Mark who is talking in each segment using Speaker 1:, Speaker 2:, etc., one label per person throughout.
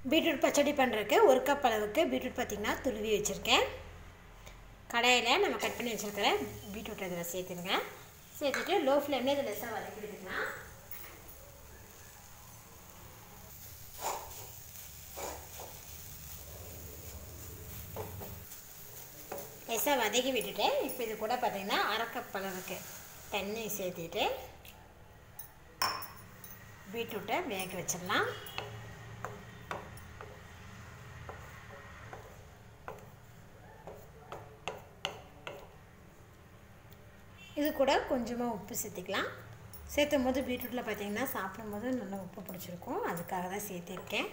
Speaker 1: beetroot பச்சடி பண்ணுறதுக்கு ஒரு cup அளவுக்கு பீட்ரூட் பார்த்திங்கன்னா துருவி வச்சுருக்கேன் கடாயில் நம்ம கட் பண்ணி வச்சுருக்கிற பீட்ரூட் இதில் சேர்த்துருங்க சேர்த்துட்டு லோ ஃப்ளேமில் இதில் லெஸ்ஸாக வதக்கி விட்டுக்கலாம் லேசாக வதக்கி விட்டுட்டேன் இப்போ இது கூட பார்த்திங்கன்னா அரை கப் அளவுக்கு தண்ணி சேர்த்துட்டு பீட்ரூட்டை வேக வச்சிடலாம் இது கூட கொஞ்சமாக உப்பு சேர்த்துக்கலாம் சேர்த்தும் போது பீட்ரூட்டில் பார்த்திங்கன்னா சாப்பிடும்போது நல்லா உப்பு பிடிச்சிருக்கும் அதுக்காக தான் சேர்த்திருக்கேன்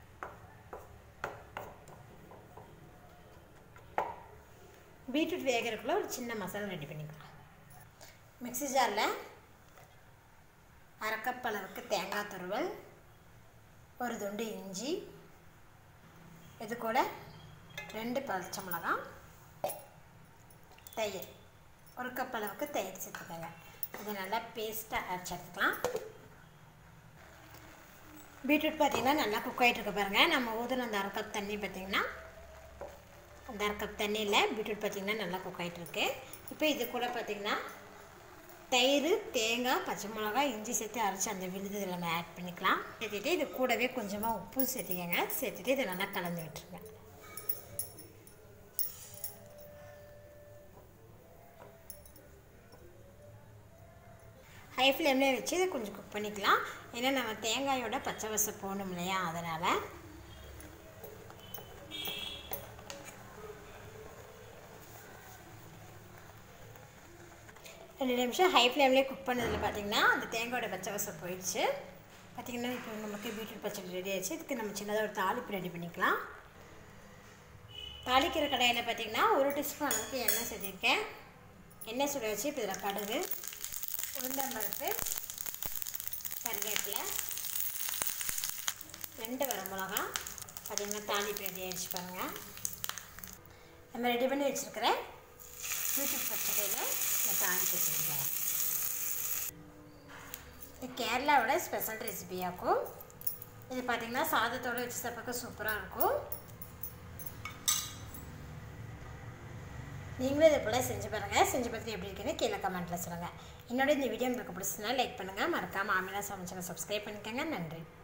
Speaker 1: பீட்ரூட் வேகிறதுக்குள்ள ஒரு சின்ன மசாலா ரெடி பண்ணிக்கலாம் மிக்ஸி ஜாரில் அரை கப் அளவுக்கு தேங்காய் துருவல் ஒரு துண்டு இஞ்சி இது கூட ரெண்டு பச்சை மிளகாய் தயிர் ஒரு கப் அளவுக்கு தயிர் சேர்த்துக்கோங்க இது நல்லா பேஸ்ட்டாக அரைச்சி எடுத்துக்கலாம் பீட்ரூட் பார்த்திங்கன்னா நல்லா குக் ஆகிட்டு இருக்க பாருங்கள் நம்ம ஊதுன அந்த அரை கப் தண்ணி பார்த்திங்கன்னா அந்த அரை கப் தண்ணியில் பீட்ரூட் பார்த்திங்கன்னா நல்லா குக் ஆகிட்டு இருக்கு இப்போ இது கூட பார்த்திங்கன்னா தயிர் தேங்காய் பச்சை மிளகாய் இஞ்சி சேர்த்து அரைச்சி அந்த விழுது இதில் நம்ம ஆட் பண்ணிக்கலாம் சேர்த்துட்டு இது கூடவே கொஞ்சமாக உப்பு சேர்த்துக்கங்க சேர்த்துட்டு இதை நல்லா கலந்து விட்டுருங்க ஹை ஃப்ளேம்லேயே வச்சு இதை கொஞ்சம் குக் பண்ணிக்கலாம் ஏன்னா நம்ம தேங்காயோட பச்சை வசை போகணும் இல்லையா அதனால் ரெண்டு நிமிஷம் ஹை ஃப்ளேம்லேயே குக் பண்ணதில் பார்த்திங்கன்னா அந்த தேங்காயோட பச்சை வசம் போயிடுச்சு பார்த்திங்கன்னா இப்போ நமக்கு பீட்ரூட் பச்சடி ரெடி ஆயிடுச்சு இதுக்கு நம்ம சின்னதாக ஒரு தாளிப்பு ரெடி பண்ணிக்கலாம் தாளிக்கிற கடையில் பார்த்திங்கன்னா ஒரு டீஸ்பூன் அளவுக்கு எண்ணெய் சேர்த்திருக்கேன் எண்ணெய் சுட வச்சு இப்போ இதில் கடுகு உளுந்தம்பருப்பு கருவேப்பிலை ரெண்டு வர மிளகா பார்த்திங்கன்னா தாளிப்பு ரெடி ஆகிடுச்சு பாருங்கள் நம்ம ரெடி பண்ணி வச்சுருக்கிற பீட்ரூட் பச்சடியில் இந்த தாளிப்பு வச்சுருக்கேன் இது கேரளாவோட ஸ்பெஷல் ரெசிபியாக்கும் இது பார்த்திங்கன்னா சாதத்தோடு வச்சு சாப்பிட்றதுக்கு சூப்பராக இருக்கும் நீங்களும் இதை போல் செஞ்சு பாருங்கள் செஞ்சு பார்த்துட்டு எப்படி இருக்குன்னு கீழே கமெண்ட்டில் சொல்லுங்கள் என்னோட இந்த வீடியோ உங்களுக்கு பிடிச்சதுனா லைக் பண்ணுங்கள் மறக்காமல் ஆமிலா சமைச்சலை சப்ஸ்கிரைப் பண்ணிக்கோங்க நன்றி